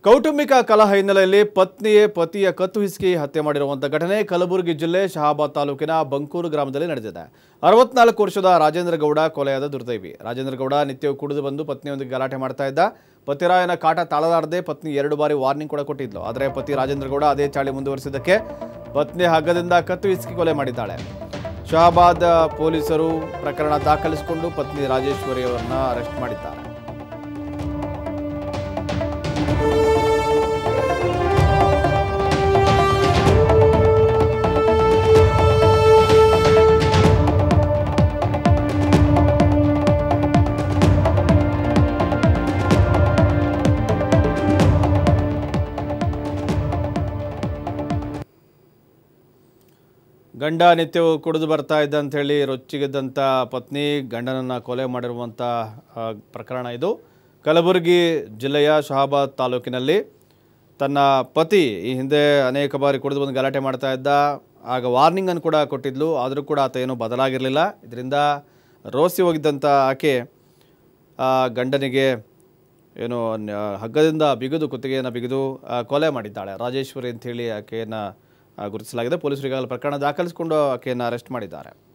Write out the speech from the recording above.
ಕೌಟುಂಬಿಕ ಕಲಹ ಹಿನ್ನೆಲೆಯಲ್ಲಿ ಪತ್ನಿಯೇ ಪತಿಯ ಕತ್ತು ಹಿಸುಕಿ ಹತ್ಯೆ ಮಾಡಿರುವಂಥ ಘಟನೆ ಕಲಬುರಗಿ ಜಿಲ್ಲೆ ಶಹಾಬಾದ್ ತಾಲೂಕಿನ ಬಂಕೂರು ಗ್ರಾಮದಲ್ಲಿ ನಡೆದಿದೆ ಅರವತ್ನಾಲ್ಕು ವರ್ಷದ ರಾಜೇಂದ್ರ ಗೌಡ ಕೊಲೆಯಾದ ದುರ್ದೈವಿ ರಾಜೇಂದ್ರ ಗೌಡ ನಿತ್ಯವೂ ಕುಡಿದು ಬಂದು ಪತ್ನಿಯೊಂದಿಗೆ ಗಲಾಟೆ ಮಾಡ್ತಾ ಇದ್ದ ಪತಿರಾಯನ ಕಾಟ ತಾಳಲಾರದೆ ಪತ್ನಿ ಎರಡು ಬಾರಿ ವಾರ್ನಿಂಗ್ ಕೂಡ ಕೊಟ್ಟಿದ್ಲು ಆದರೆ ಪತಿ ರಾಜೇಂದ್ರ ಗೌಡ ಅದೇ ಚಾಳಿ ಮುಂದುವರಿಸಿದ್ದಕ್ಕೆ ಪತ್ನಿ ಹಗ್ಗದಿಂದ ಕತ್ತು ಹಿಸುಕಿ ಕೊಲೆ ಮಾಡಿದ್ದಾಳೆ ಶಹಾಬಾದ್ ಪೊಲೀಸರು ಪ್ರಕರಣ ದಾಖಲಿಸಿಕೊಂಡು ಪತ್ನಿ ರಾಜೇಶ್ವರಿ ಅವರನ್ನ ಅರೆಸ್ಟ್ ಮಾಡಿದ್ದಾರೆ ಗಂಡ ನಿತ್ಯವೂ ಕುಡಿದು ಬರ್ತಾ ಇದ್ದ ಅಂಥೇಳಿ ರೊಚ್ಚಿಗೆದ್ದಂಥ ಪತ್ನಿ ಗಂಡನನ್ನು ಕೊಲೆ ಮಾಡಿರುವಂಥ ಆ, ಪ್ರಕರಣ ಇದು ಕಲಬುರಗಿ ಜಿಲ್ಲೆಯ ಶಹಾಬಾದ್ ತಾಲೂಕಿನಲ್ಲಿ ತನ್ನ ಪತಿ ಈ ಹಿಂದೆ ಅನೇಕ ಬಾರಿ ಕುಡಿದು ಬಂದು ಗಲಾಟೆ ಮಾಡ್ತಾ ಇದ್ದ ಆಗ ವಾರ್ನಿಂಗನ್ನು ಕೂಡ ಕೊಟ್ಟಿದ್ಲು ಆದರೂ ಕೂಡ ಆತ ಏನೂ ಬದಲಾಗಿರಲಿಲ್ಲ ಇದರಿಂದ ರೋಸಿ ಹೋಗಿದ್ದಂಥ ಆಕೆ ಆ ಗಂಡನಿಗೆ ಏನು ನ- ಹಗ್ಗದಿಂದ ಬಿಗಿದು ಕುತ್ತಿಗೆಯನ್ನು ಬಿಗಿದು ಆ, ಕೊಲೆ ಮಾಡಿದ್ದಾಳೆ ರಾಜೇಶ್ವರಿ ಅಂಥೇಳಿ ಆಕೆಯನ್ನು ಆ, ಗುರುತಿಸಲಾಗಿದೆ ಪೊಲೀಸರು ಈಗಾಗಲೇ ಪ್ರಕರಣ ದಾಖಲಿಸಿಕೊಂಡು ಆಕೆಯನ್ನು ಅರೆಸ್ಟ್ ಮಾಡಿದ್ದಾರೆ